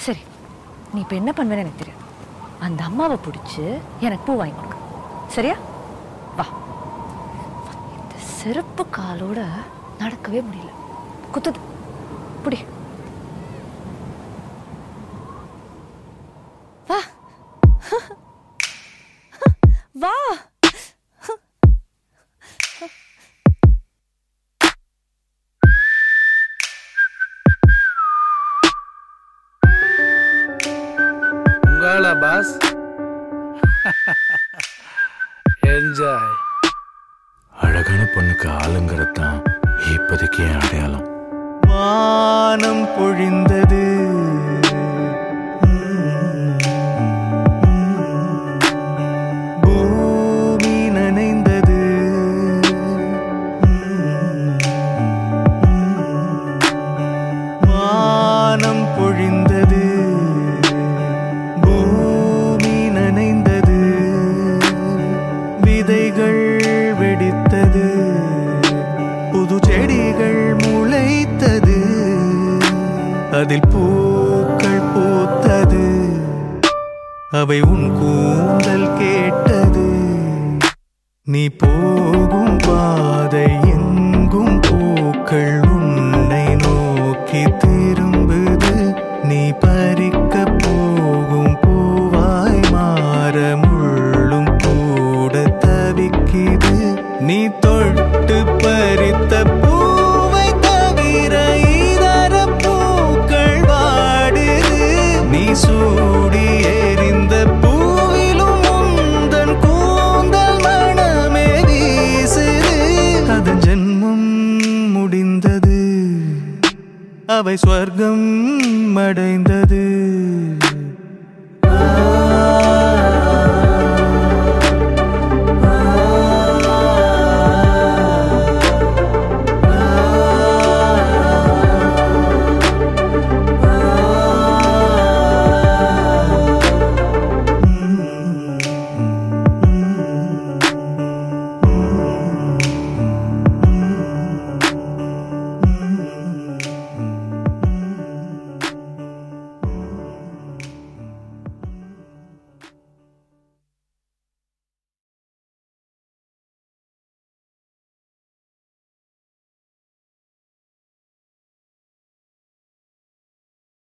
சரி நீ இப்போ என்ன பண்ணுவேன்னு எனக்கு தெரியாது அந்த அம்மாவை பிடிச்சி எனக்கு பூ வாங்கி கொடுக்க சரியா வா இந்த செருப்பு காலோட நடக்கவே முடியல குத்துது புடி வா வா உங்களா பாஸ் என்ஜாய் அழகான பொண்ணுக்கு ஆளுங்கிறது தான் இப்போதைக்கு என் அடையாளம் வானம் பொழிந்தது பூமி நனைந்தது வானம் பொழிந்தது பூமி நனைந்தது விதைகள் வெடித்தது புது செடிகள் முளைத்தது அதில் பூக்கள் பூத்தது அவை உன் கூந்தல் கேட்டது நீ போகும் பாதை எங்கும் பூக்கள் உன்னை நோக்கி திரும்புது நீ பறிக்க போகும் பூவாய் மாற முள்ளும் கூட தவிக்குது நீ தொட்டு பறித்த பூவை தவிர இதர பூக்கள் வாடுது நீ சூடி எறிந்த பூவிலும் உந்தன் கூந்தல் மனமே வீசுது அதன் ஜென்மம் முடிந்தது அவை ஸ்வர்க்கம்